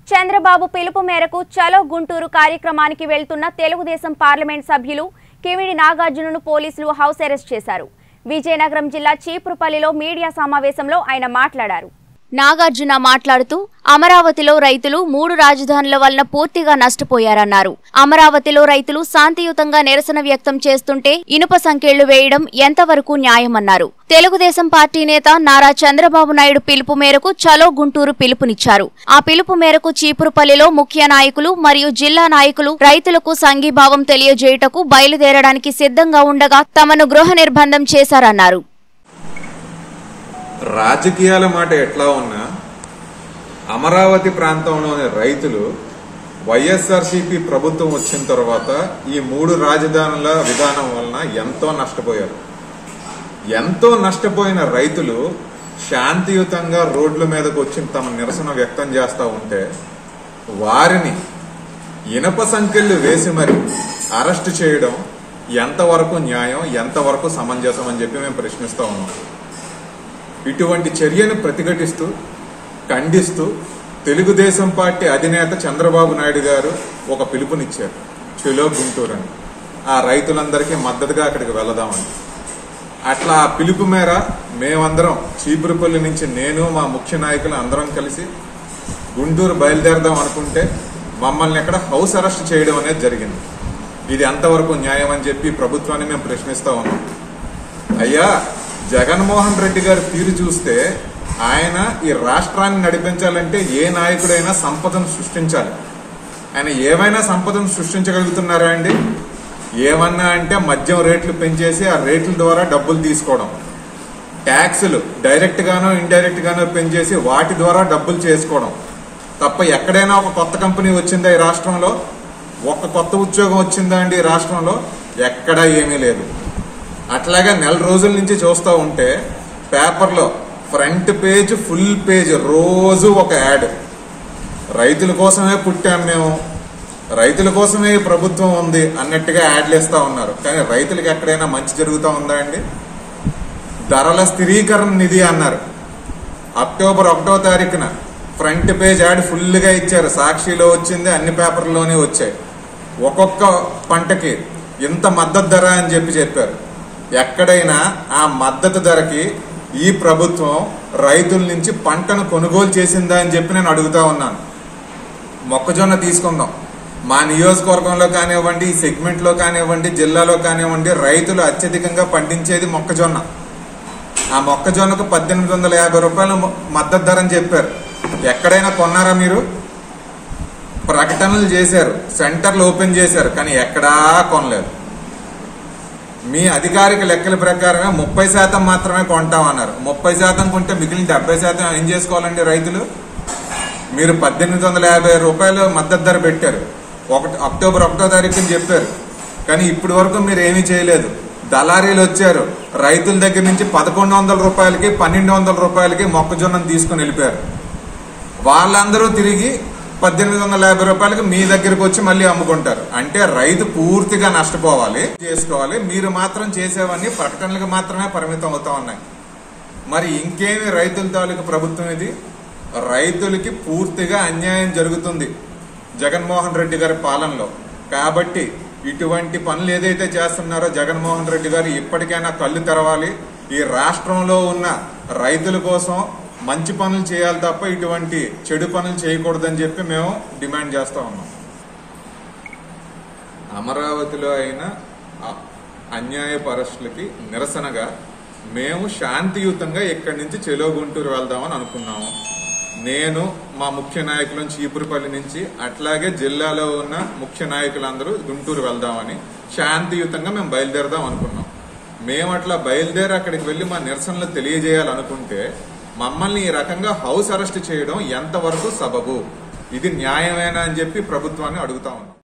చంద్రబాబు పిలుపు మేరకు చలో గుంటూరు కార్యక్రమానికి వెళ్తున్న తెలుగుదేశం పార్లమెంట్ సభ్యులు కిమిడి నాగార్జునను పోలీసులు హౌస్ అరెస్ట్ చేశారు విజయనగరం జిల్లా చీపురుపల్లిలో మీడియా సమావేశంలో ఆయన మాట్లాడారు నాగార్జున మాట్లాడుతూ అమరావతిలో రైతులు మూడు రాజధానుల వలన పూర్తిగా నష్టపోయారన్నారు అమరావతిలో రైతులు శాంతియుతంగా నిరసన వ్యక్తం చేస్తుంటే ఇనుప సంకెళ్లు వేయడం ఎంతవరకు న్యాయమన్నారు తెలుగుదేశం పార్టీ నేత నారా చంద్రబాబు నాయుడు పిలుపు మేరకు చలో గుంటూరు పిలుపునిచ్చారు ఆ పిలుపు మేరకు చీపురుపల్లిలో ముఖ్య నాయకులు మరియు జిల్లా నాయకులు రైతులకు సంఘీభావం తెలియజేయుటకు బయలుదేరడానికి సిద్ధంగా ఉండగా తమను గృహ నిర్బంధం చేశారన్నారు రాజకీయాల మాట ఎట్లా ఉన్నా అమరావతి ప్రాంతంలోని రైతులు వైఎస్ఆర్సీపీ ప్రభుత్వం వచ్చిన తర్వాత ఈ మూడు రాజధానుల విధానం వలన ఎంతో నష్టపోయారు ఎంతో నష్టపోయిన రైతులు శాంతియుతంగా రోడ్ల మీదకు వచ్చి తమ నిరసన వ్యక్తం చేస్తూ ఉంటే వారిని ఇనప సంఖ్యలు వేసి మరి అరెస్ట్ చేయడం ఎంతవరకు న్యాయం ఎంతవరకు సమంజసం అని చెప్పి మేము ప్రశ్నిస్తా ఉన్నాం ఇటువంటి చర్యను ప్రతిఘటిస్తూ ఖండిస్తూ తెలుగుదేశం పార్టీ అధినేత చంద్రబాబు నాయుడు గారు ఒక పిలుపునిచ్చారు చెలో గుంటూరు అని ఆ రైతులందరికీ మద్దతుగా అక్కడికి వెళదామని అట్లా ఆ పిలుపు మేర మేమందరం చీపురుపల్లి నుంచి నేను మా ముఖ్య నాయకులు అందరం కలిసి గుంటూరు బయలుదేరదాం అనుకుంటే మమ్మల్ని ఎక్కడ హౌస్ అరెస్ట్ చేయడం అనేది జరిగింది ఇది ఎంతవరకు న్యాయం అని చెప్పి ప్రభుత్వాన్ని మేము ప్రశ్నిస్తా ఉన్నాం అయ్యా జగన్మోహన్ రెడ్డి గారి తీరు చూస్తే ఆయన ఈ రాష్ట్రాన్ని నడిపించాలంటే ఏ నాయకుడైనా సంపదను సృష్టించాలి ఆయన ఏమైనా సంపదను సృష్టించగలుగుతున్నారా అండి ఏమన్నా అంటే మద్యం రేట్లు పెంచేసి ఆ రేట్ల ద్వారా డబ్బులు తీసుకోవడం ట్యాక్సులు డైరెక్ట్ గానో ఇండైరెక్ట్ గానో పెంచేసి వాటి ద్వారా డబ్బులు చేసుకోవడం తప్ప ఎక్కడైనా ఒక కొత్త కంపెనీ వచ్చిందా ఈ రాష్ట్రంలో ఒక కొత్త ఉద్యోగం వచ్చిందా అండి ఈ రాష్ట్రంలో ఎక్కడా ఏమీ లేదు అట్లాగే నెల రోజుల నుంచి చూస్తూ ఉంటే పేపర్లో ఫ్రంట్ పేజ్ ఫుల్ పేజ్ రోజు ఒక యాడ్ రైతుల కోసమే పుట్టాం మేము రైతుల కోసమే ఈ ప్రభుత్వం ఉంది అన్నట్టుగా యాడ్లు ఇస్తా ఉన్నారు కానీ రైతులకు ఎక్కడైనా మంచి జరుగుతూ ఉందా అండి ధరల స్థిరీకరణ నిధి అన్నారు అక్టోబర్ ఒకటో తారీఖున ఫ్రంట్ పేజ్ యాడ్ ఫుల్గా ఇచ్చారు సాక్షిలో వచ్చింది అన్ని పేపర్లోనే వచ్చాయి ఒక్కొక్క పంటకి ఇంత మద్దతు ధర అని చెప్పి చెప్పారు ఎక్కడైనా ఆ మద్దతు ధరకి ఈ ప్రభుత్వం రైతుల నుంచి పంటను కొనుగోలు చేసిందా అని చెప్పి నేను అడుగుతా ఉన్నాను మొక్కజొన్న తీసుకుందాం మా నియోజకవర్గంలో కానివ్వండి ఈ సెగ్మెంట్లో కానివ్వండి జిల్లాలో కానివ్వండి రైతులు అత్యధికంగా పండించేది మొక్కజొన్న ఆ మొక్కజొన్నకు పద్దెనిమిది వందల యాభై రూపాయలు మ- మద్దతు ధర అని చెప్పారు ఎక్కడైనా కొన్నారా మీరు ప్రకటనలు చేశారు సెంటర్లు ఓపెన్ చేశారు కానీ ఎక్కడా కొనలేదు మీ అధికారిక లెక్కల ప్రకారమే ముప్పై శాతం మాత్రమే కొంటామన్నారు ముప్పై శాతం కొంటే మిగిలిన డెబ్బై శాతం ఏం చేసుకోవాలండి రైతులు మీరు పద్దెనిమిది వందల యాభై రూపాయలు మద్దతు ధర పెట్టారు ఒకటి అక్టోబర్ ఒకటో తారీఖుని చెప్పారు కానీ ఇప్పటి వరకు మీరు ఏమీ చేయలేదు దళారీలు వచ్చారు రైతుల దగ్గర నుంచి పదకొండు వందల రూపాయలకి పన్నెండు వందల రూపాయలకి మొక్కజొన్నను తీసుకుని వెళ్ళిపోయారు వాళ్ళందరూ తిరిగి పద్దెనిమిది వందల యాభై రూపాయలకి మీ దగ్గరకు వచ్చి మళ్ళీ అమ్ముకుంటారు అంటే రైతు పూర్తిగా నష్టపోవాలి చేసుకోవాలి మీరు మాత్రం చేసేవన్నీ ప్రకటనలకు మాత్రమే పరిమితం అవుతా ఉన్నాయి మరి ఇంకేమి రైతుల తాలూకు ప్రభుత్వం ఇది రైతులకి పూర్తిగా అన్యాయం జరుగుతుంది జగన్మోహన్ రెడ్డి గారి పాలనలో కాబట్టి ఇటువంటి పనులు ఏదైతే చేస్తున్నారో జగన్మోహన్ రెడ్డి గారు ఇప్పటికైనా కళ్ళు తెరవాలి ఈ రాష్ట్రంలో ఉన్న రైతుల కోసం మంచి పనులు చేయాలి తప్ప ఇటువంటి చెడు పనులు చేయకూడదని చెప్పి మేము డిమాండ్ చేస్తా ఉన్నాం అమరావతిలో అయిన అ- అన్యాయపు అరెస్టులకి నిరసనగా మేము శాంతియుతంగా ఇక్కడి నుంచి చెలో గుంటూరు వెళ్దామని అనుకున్నాము నేను మా ముఖ్య నాయకులను చీపురుపల్లి నుంచి అట్లాగే జిల్లాలో ఉన్న ముఖ్య నాయకులందరూ గుంటూరు వెళ్దామని శాంతియుతంగా మేము బయలుదేరదాం అనుకున్నాం మేము అట్లా బయలుదేరి అక్కడికి వెళ్లి మా నిరసనలు తెలియజేయాలనుకుంటే మమ్మల్ని ఈ రకంగా హౌస్ అరెస్ట్ చేయడం ఎంతవరకు సబబు ఇది న్యాయమేనా అని చెప్పి ప్రభుత్వాన్ని అడుగుతా ఉన్నాం